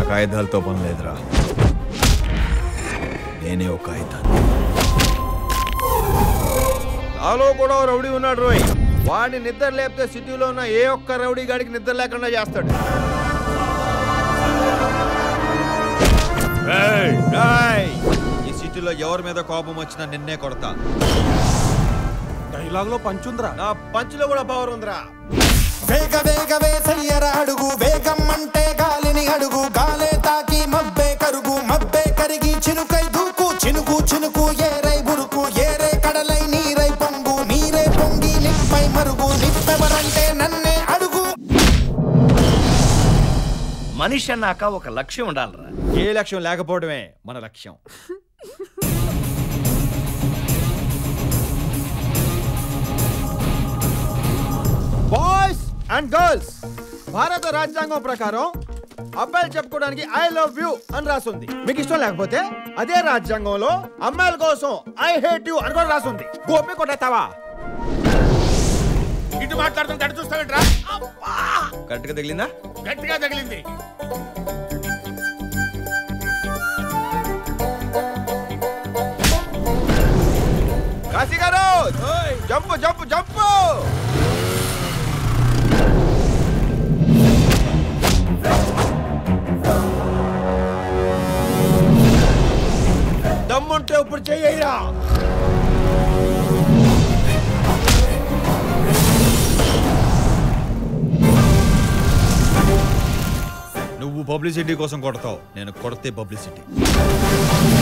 కాగితాలతో పని లేదురా నేనే ఒక కాగితాన్ని నాలో కూడా ఓ రౌడీ ఉన్నాడు రోయ్ వాడిని నిద్ర లేపితే సిటీలో ఉన్న ఏ ఒక్క రౌడీ గాడికి నిద్ర లేకుండా చేస్తాడు రేయ్! ఈ సిటీలో ఎవరి మీద కోపం వచ్చినా నిన్నే కొడతా డైలాగ్ లో పంచుందిరా నా పంచులో కూడా పవర్ ఉందిరా వేగ వేగ వేసయ్యర అడుగు వేగం అంటే గాలిని అడుగు గాలే తాకి మబ్బే కరుగు మబ్బే కరిగి చినుకై దూకు చినుకు చినుకు ఏరై బురుకు ఏరే కడలై నీరై పొంగు నీరే పొంగి నిప్పై మరుగు నిప్పెవరంటే నన్నే అడుగు మనిషి అన్నాక ఒక లక్ష్యం ఉండాలిరా ఏ లక్ష్యం లేకపోవడమే మన లక్ష్యం బాయ్స్ అండ్ గర్ల్స్ భారత రాజ్యాంగం ప్రకారం అబ్బాయిలు చెప్పుకోవడానికి ఐ లవ్ యూ అని రాసుంది మీకు ఇష్టం లేకపోతే అదే రాజ్యాంగంలో అమ్మాయిల కోసం ఐ హేట్ యూ అని కూడా రాసుంది గోపి కొట్టేస్తావా ఇటు మాట్లాడుతుంటే అటు చూస్తావేంట్రా కరెక్ట్ గా తగిలిందా గట్టిగా తగిలింది కాశీ గారు జంపు జంపు జంపు దమ్ముంటే ఇప్పుడు చెయ్యరా నువ్వు పబ్లిసిటీ కోసం కొడతావు నేను కొడితే పబ్లిసిటీ